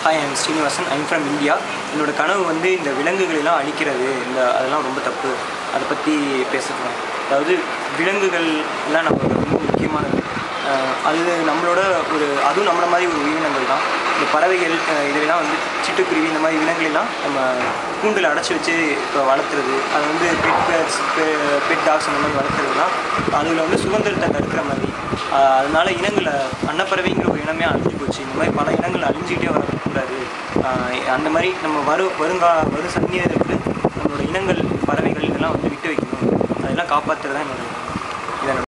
hi I'm Srinivasan I'm from India என்னோட கனவு வந்து இந்த விலங்குகளெல்லாம் அழிக்கிறது இந்த அதெல்லாம் ரொம்ப தப்பு அதை பற்றி பேசுகிறேன் அதாவது விலங்குகள் எல்லாம் நமக்கு ரொம்ப முக்கியமானது அஹ் அது நம்மளோட ஒரு அதுவும் நம்மள மாதிரி ஒரு உயிரினங்கள் தான் இந்த பறவைகள் அஹ் இதெல்லாம் வந்து சிட்டுக்குருவி இந்த மாதிரி விலங்குகளெல்லாம் நம்ம கூண்டில் அடைச்சி வச்சு இப்போ வளர்த்துறது அது வந்து பெட் பேர்ட்ஸ் பெட் டாக்ஸ் அந்த மாதிரி வளர்த்துறதுலாம் அதில் வந்து சுதந்திரத்தை தடுக்கிற மாதிரி ஆஹ் அதனால இனங்களை அன்னப்பறவைங்கிற ஒரு இனமே அழிஞ்சு போச்சு இந்த மாதிரி பல இனங்கள் அழிஞ்சிக்கிட்டே வரக்கூடாது ஆஹ் அந்த மாதிரி நம்ம வரு வருங்கா வரும் சந்நியருக்கு நம்மளோட இனங்கள் பறவைகள் இதெல்லாம் வந்து விட்டு வைக்கணும் அதெல்லாம் காப்பாற்றுறது தான் என்னோட இதனோட